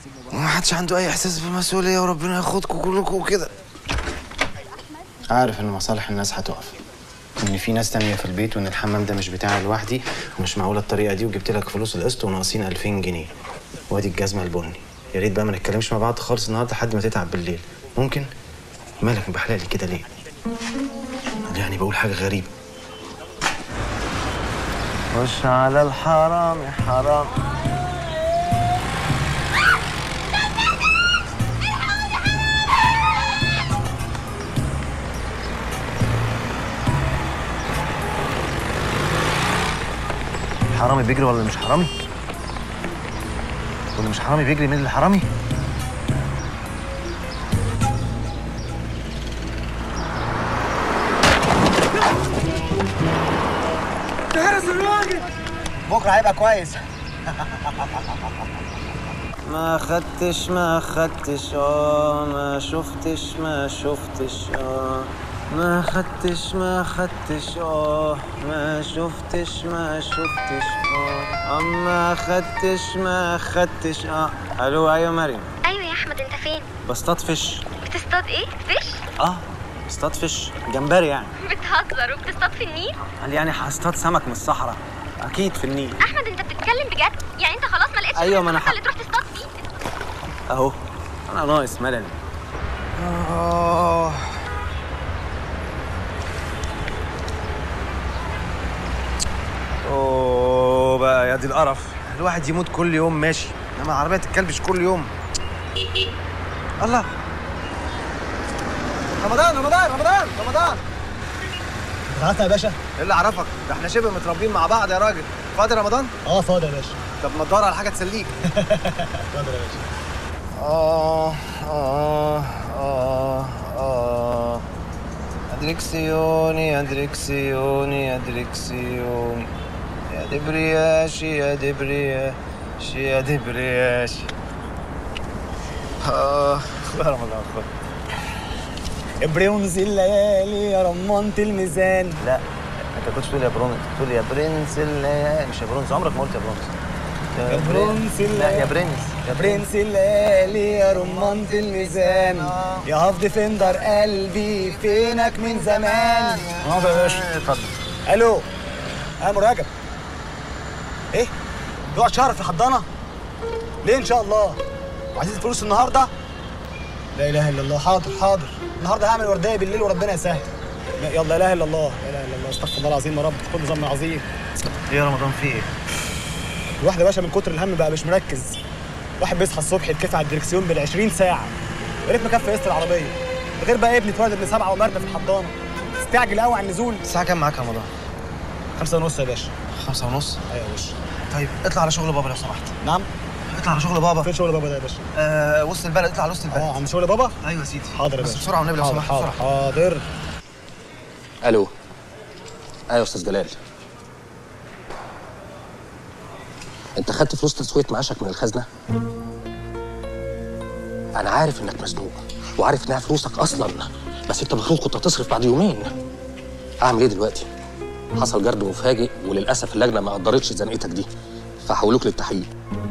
وما حدش عنده اي احساس بالمسؤوليه وربنا ياخدكم كلكم وكده عارف ان مصالح الناس هتقف وان في ناس تانية في البيت وان الحمام ده مش بتاعي لوحدي ومش معقوله الطريقه دي وجبت لك فلوس القسط وناقصين 2000 جنيه وادي الجزمه البني يا ريت بقى ما نتكلمش مع بعض خالص النهارده لحد ما تتعب بالليل ممكن مالك مبحلقلي كده ليه يعني بقول حاجه غريبه خش على الحرام يا حرام حرامي بيجري ولا مش حرامي؟ ولا مش حرامي بيجري مين اللي حرامي؟ بكره هيبقى كويس ما خدتش ما خدتش اه ما شفتش ما شفتش اه ما خدتش ما خدتش اه ما شفتش ما شفتش اه ما خدتش ما خدتش اه الو ايوه مريم ايوه يا احمد انت فين بصطاد فيش بتصطاد ايه فيش اه بصطاد فيش جمبري يعني بتهزر وبتصطاد في النيل قال يعني هصطاد سمك من الصحراء اكيد في النيل احمد انت بتتكلم بجد يعني انت خلاص ما لقيتش أيوة، غير ما أنا السمكة ح- اللي تروح تصطاد فيه اهو انا ناقص ملل آه. اوه بقى يا دي القرف الواحد يموت كل يوم ماشي انما العربيه تتكلبش كل يوم الله رمضان رمضان رمضان رمضان اتغدى يا باشا ايه اللي عرفك ده احنا شبه متربيين مع بعض يا راجل فاضي رمضان اه فاضي يا باشا طب ما تدور على حاجه تسليك فاضي يا باشا آه آه آه آه أدركسيوني أدركسيوني أدركسيوني يا دبرياشي يا دبرياشي يا دبرياشي آه يا رمضان خد برونز الليالي يا رمانة الميزان لا أنت كنت تقول يا برونز تقول يا برنس الليالي مش يا برونز عمرك ما قلت يا برونز يا برنس لا يا الليالي برنس يا برنس الليالي يا رمانة الميزان يا هاف ديفندر قلبي فينك من زمان اه يا باشا اتفضل الو انا مراجع ايه يقعد شهر في حضانه ليه ان شاء الله وعايزين الفلوس النهارده لا اله الا الله حاضر حاضر النهارده هعمل ورديه بالليل وربنا يسهل لا، يلا لا اله الا الله لا اله الا الله استغفر الله العظيم يا رب كل ذنب عظيم إيه يا رمضان في إيه؟ الواحد يا باشا من كتر الهم بقى مش مركز واحد بيصحى الصبح يتكفي على الدركسيون بال 20 ساعه يا ريت مكفي قسط العربيه ده غير بقى ابني اتولد ابن سبعه ومرمي في الحضانه استعجل قوي على النزول الساعة كام معاك يا رمضان؟ خمسة ونص يا باشا خمسة ونص ايوه يا باشا طيب اطلع على شغل بابا لو سمحت نعم اطلع على شغل بابا فين شغل بابا ده يا باشا آه وسط البلد اطلع على وسط البلد اه عند شغل بابا ايوه يا سيدي حاضر يا بس باشا بسرعه والنبي لو حاضر سمحت حاضر بسرعه حاضر الو ايوه يا استاذ جلال انت خدت فلوس تسويه معاشك من الخزنه انا عارف انك مزنوق وعارف انها فلوسك اصلا بس انت المفروض كنت هتصرف بعد يومين اعمل ايه دلوقتي حصل جرد مفاجئ وللاسف اللجنه ما قدرتش زنقتك دي فحولوك للتحقيق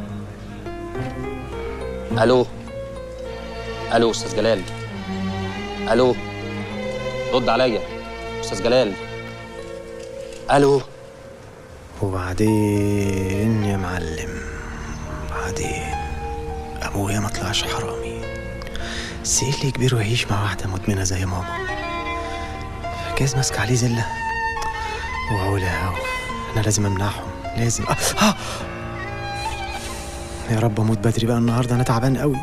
الو الو استاذ جلال الو رد عليا استاذ جلال الو وبعدين يا معلم بعدين ابويا ما طلعش حرامي بس ايه اللي يجبره يعيش مع واحده مدمنه زي ماما جايز ماسك عليه زله وعلا انا لازم امنعهم لازم آه. آه. يا رب اموت بدري بقى النهارده انا تعبان قوي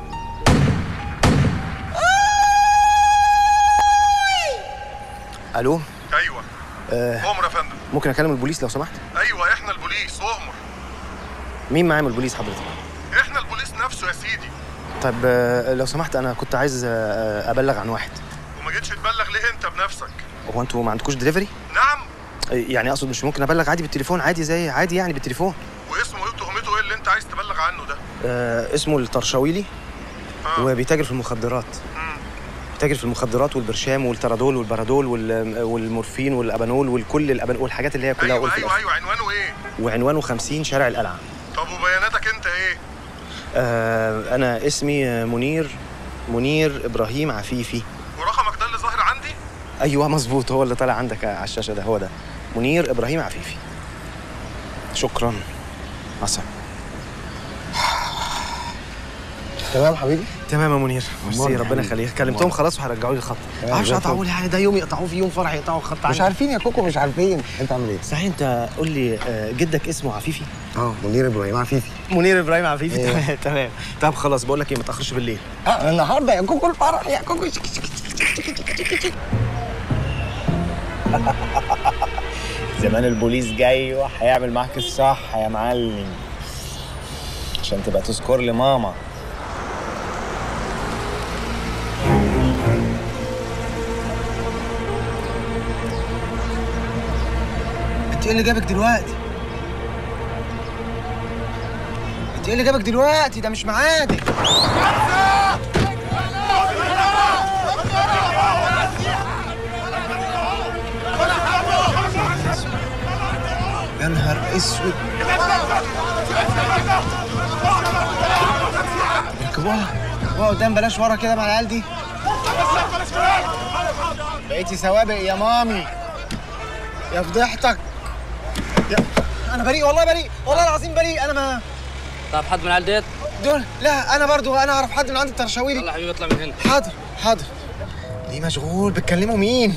الو ايوه آه امر يا فندم ممكن اكلم البوليس لو سمحت ايوه احنا البوليس اؤمر مين معايا من البوليس حضرتك احنا البوليس نفسه يا سيدي طيب آه، لو سمحت انا كنت عايز آه، ابلغ عن واحد وما جيتش تبلغ ليه انت بنفسك هو انتوا ما عندكوش دليفري نعم يعني اقصد مش ممكن ابلغ عادي بالتليفون عادي زي عادي يعني بالتليفون واسمه ايه وتهمته ايه اللي انت عايز تبلغ عنه ده آه اسمه الطرشاويلي آه. وبيتاجر في المخدرات مم. بيتاجر في المخدرات والبرشام والترادول والبارادول وال- والمورفين والابانول والكل الأبان والحاجات اللي هي كلها ايوه قول في ايوه الأصل. ايوه عنوانه ايه وعنوانه 50 شارع القلعه طب وبياناتك انت ايه آه انا اسمي آه، منير منير ابراهيم عفيفي ورقمك ده اللي ظاهر عندي ايوه مظبوط هو اللي طالع عندك على الشاشه ده هو ده منير ابراهيم عفيفي شكرا حسن تمام حبيبي تمام يا منير ميرسي أمال ربنا يعني؟ يخليك كلمتهم خلاص وهيرجعوا لي الخط تمام، معرفش زي يقطعوا الفل. لي يعني ده يوم يقطعوه في يوم فرح يقطعوا الخط مش عندي عارفين يا كوكو مش عارفين انت عامل ايه صحيح انت قول لي آه، جدك اسمه عفيفي اه منير ابراهيم عفيفي منير ابراهيم عفيفي إيه. تمام تمام طب خلاص بقول لك ايه ما تاخرش بالليل اه النهارده يا كوكو الفرح يا كوكو زمان البوليس جاي وهيعمل معاك الصح يا معلم عشان تبقى تذكر لي ماما انت ايه اللي جابك دلوقتي انت ايه اللي جابك دلوقتي ده مش ميعادك يا نهار اسود ركبوها ركبوها قدام بلاش ورا كده مع العيال دي بقيتي سوابق يا مامي يا فضيحتك يا انا بريء والله بريء والله العظيم بريء انا ما طب حد من العيال ديت دول لا انا برضو انا اعرف حد من عند الترشاويلي يلا حبيبي اطلع من هنا حاضر حاضر ليه مشغول بتكلموا مين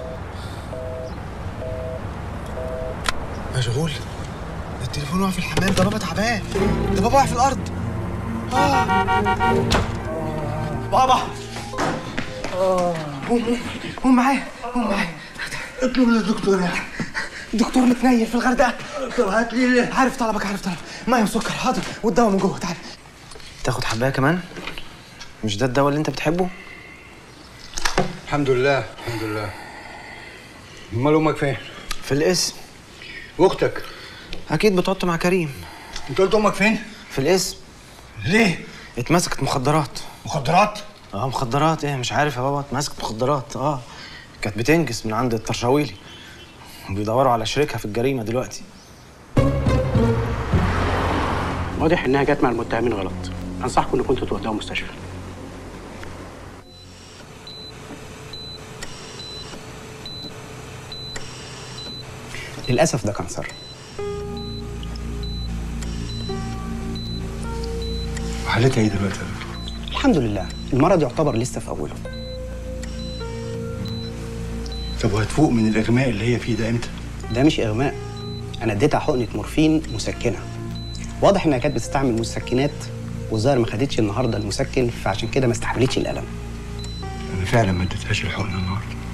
مشغول التليفون واقع في الحمام ده بابا تعبان ده بابا واقع في الارض آه. بابا قوم قوم قوم معايا قوم معايا اطلب للدكتور يا الدكتور متنيل في الغردقه طب هات لي عارف طلبك عارف طلبك ميه وسكر حاضر والدواء من جوه تعال تاخد حبايه كمان مش ده الدواء اللي انت بتحبه الحمد لله الحمد لله امال امك فين؟ في الاسم واختك اكيد بتقعد مع كريم انت قلت امك فين؟ في الاسم ليه؟ اتمسكت مخدرات مخدرات؟ اه مخدرات ايه مش عارف يا بابا اتمسكت مخدرات اه كانت بتنجز من عند الترشاويلي بيدوروا على شريكها في الجريمه دلوقتي واضح انها جت مع المتهمين غلط انصحكم انكم انتوا تودوها مستشفى للاسف ده كانسر وحالتها ايه دلوقتي يا دكتور؟ الحمد لله المرض يعتبر لسه في اوله طب وهتفوق من الاغماء اللي هي فيه ده امتى؟ ده مش اغماء انا اديتها حقنه مورفين مسكنه واضح انها كانت بتستعمل مسكنات والظاهر ما خدتش النهارده المسكن فعشان كده ما استحملتش الالم انا فعلا ما اديتهاش الحقنه النهارده